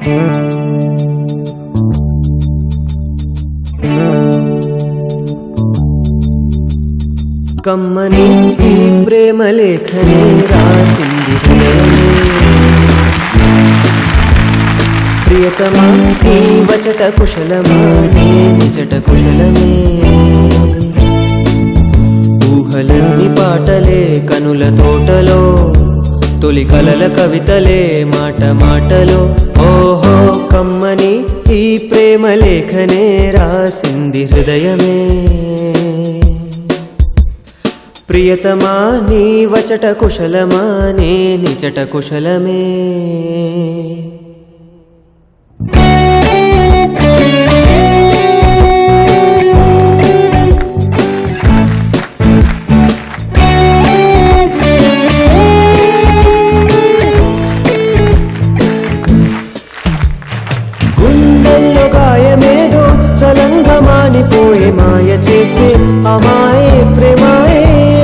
కమ్మని ఈ ప్రేమ లేఖనే రాసింది హృదయమే ప్రియతమా నీ వచట కుశలమా నీ నిజట కుశలమే ఊహలన్నీ పాటలే కనుల తోటలో తొలి కలల కవితలే మాట మాటలో ఓహో కమ్మని ఈ ప్రేమ లేఖనే రాసింది హృదయమే ప్రియతమా నీ వచట కుశలమా నే నిజట కుశలమే గుండెల్లో గాయమేదో చలంగా మానిపోయే మాయ చేసే అమాయే ప్రేమాయే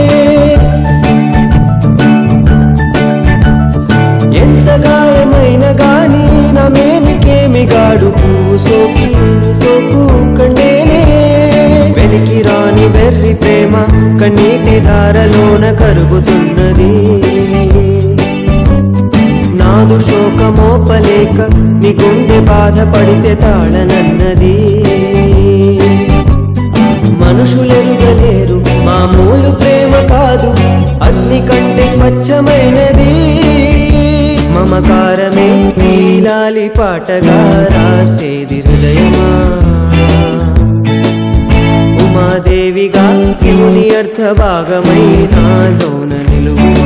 ఎంత గాయమైన గాని నా మేనికేమి గాడు పువ్వు సోకి నీ సోకు కండేనే వెలికి రాని వెర్రి ప్రేమ కన్నీటి ధారలోన కరుగుతున్నది నాదు శోకమోపలేక నీ గుండె బాధపడితే తాళనన్నది మనుషులెరుగలేరు మామూలు ప్రేమ కాదు అగ్ని కంటే స్వచ్ఛమైనది మమకారమే నీలాలి పాటగా రాసేది హృదయమా ఉమాదేవిగా శివుని అర్థ భాగమై నాలోన నిలువుమా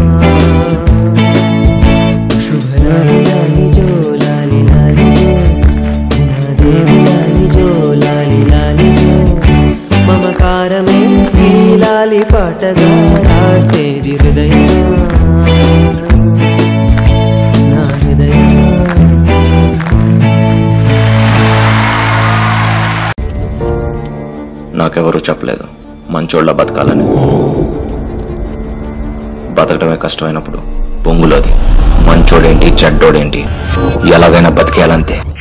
శుభలాలి లాలి జో లాలి లాలి జో ఉమాదేవి లాలి జో లాలి లాలి జో మమకారమే ఈ లాలి పాటగా రాసేది హృదయమా నా హృదయమా నాకెవరూ చెప్పలేదు మంచోళ్ళ బతకాలని బతకడమే కష్టమైనప్పుడు పొంగులోది మంచోడేంటి చెడ్డోడేంటి ఎలాగైనా బతికేయాలంతే